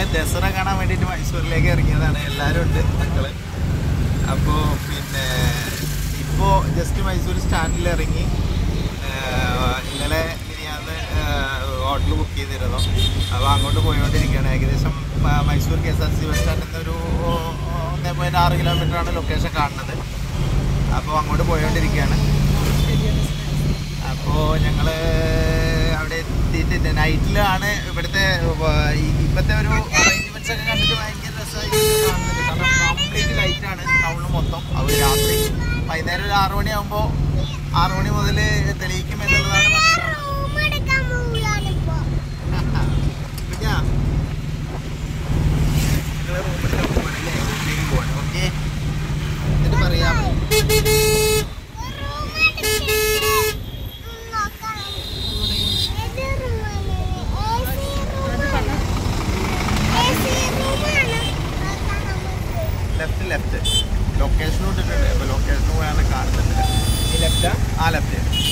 ദസറ കാണാൻ വേണ്ടിയിട്ട് മൈസൂരിലേക്ക് ഇറങ്ങിയതാണ് എല്ലാവരും ഉണ്ട് മക്കള് അപ്പോൾ പിന്നെ ഇപ്പോൾ ജസ്റ്റ് മൈസൂർ സ്റ്റാൻഡിൽ ഇറങ്ങി ആഹ് ഇന്നലെ മിനിയാന്ന് ഹോട്ടൽ ബുക്ക് ചെയ്തിരുന്നു അപ്പോൾ അങ്ങോട്ട് പോയിക്കൊണ്ടിരിക്കുകയാണ് ഏകദേശം മ- Mysore K S R C bus സ്റ്റാൻഡിൽ നിന്ന് ഒരു ഒന്നേ പോയിൻറ്റ് ആറ് കിലോമീറ്ററാണ് ലൊക്കേഷൻ കാണുന്നത് അപ്പോൾ അങ്ങോട്ട് പോയിക്കൊണ്ടിരിക്കുകയാണ് അപ്പോൾ ഞങ്ങൾ അവിടെ എത്തിയിട്ടുണ്ട് നൈറ്റിലാണ് ഇവിടുത്തെ വ- ഈ- ഇപ്പോഴത്തെ ഒരു അറേഞ്ച്മെന്റ്സ് ഒക്കെ കണ്ടിട്ട് ഭയങ്കര രസമായിട്ട് കാണുന്നുണ്ട് കാരണം കംപ്ലീറ്റ് ലൈറ്റാണ് ടൗണിൽ മൊത്തം അത് രാത്രി വൈകുന്നേരം ഒരു ആറ് മണിയാകുമ്പോൾ ആറ് മണി മുതൽ തെളിയിക്കും എന്നുള്ളതാണ് മനസ്സിലാവുന്നത് കുഞ്ഞാ, നിങ്ങള് റൂമിലേക്ക് പോകണല്ലേ? റൂമിലേക്ക് പോകണം, ഓക്കേ? എന്നിട്ട് പറയാം ലെഫ്റ്റ് ലെഫ്റ്റ് ലൊക്കേഷൻ ഇട്ടിട്ടുണ്ട് അപ്പോൾ ലൊക്കേഷൻ പോയാണ് കാണുന്നുണ്ട് ഈ ലെഫ്റ്റാ ആ ലെഫ്റ്റ്